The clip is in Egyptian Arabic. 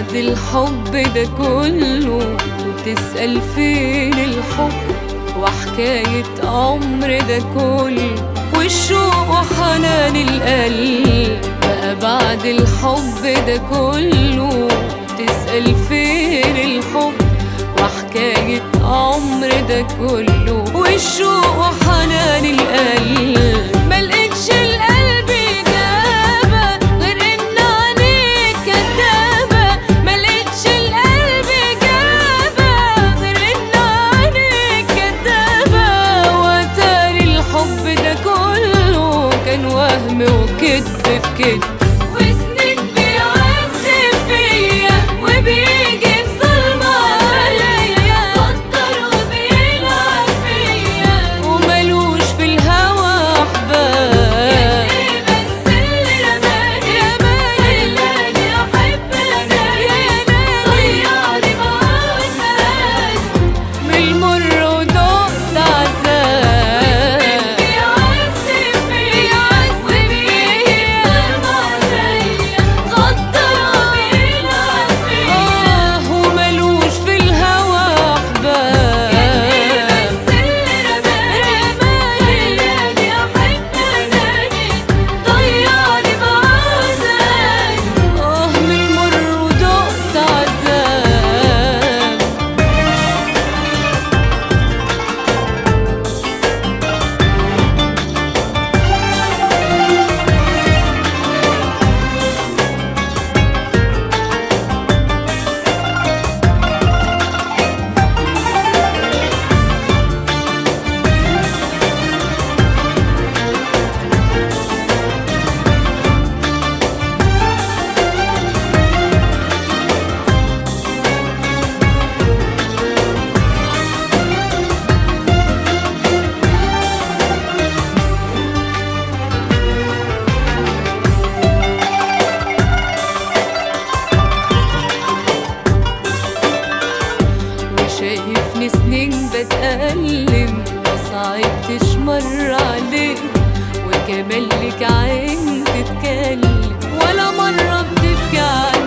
بعد الحب ده كله تسأل فين الحب وحكاية عمر ده كله والشوق وحنان القلب بقى بعد الحب ده كله تسأل فين الحب وحكاية عمر ده كله والشوق وحنان القلب ملقتش القلب إجابة غير إن عينيك كدابة ملقتش القلب إجابة غير إن عينيك كدابة وتاري الحب ده كله كان وهم وكذب في كذب وسنين بيعذب فيا وبيجي بظلمة عليا قدر وبيلعب فيا وملوش في الهوى أحباب بس اللي رماني رماني اللي أحب أناني ضيعني معاه سناني من المر ودقت عذاب بيعذب فيا وبيعذب عليا غدر وبيلعب فيا وملوش في الهوى أحباب بس اللي رماني اللي أحب أناني ضيعني معاه سناني آه من المر ودقت عذاب وشايفني سنين بتألم ما صعبتش مرة عليك وكمان لك عين تتكلم ولا مرة بتبكي عليك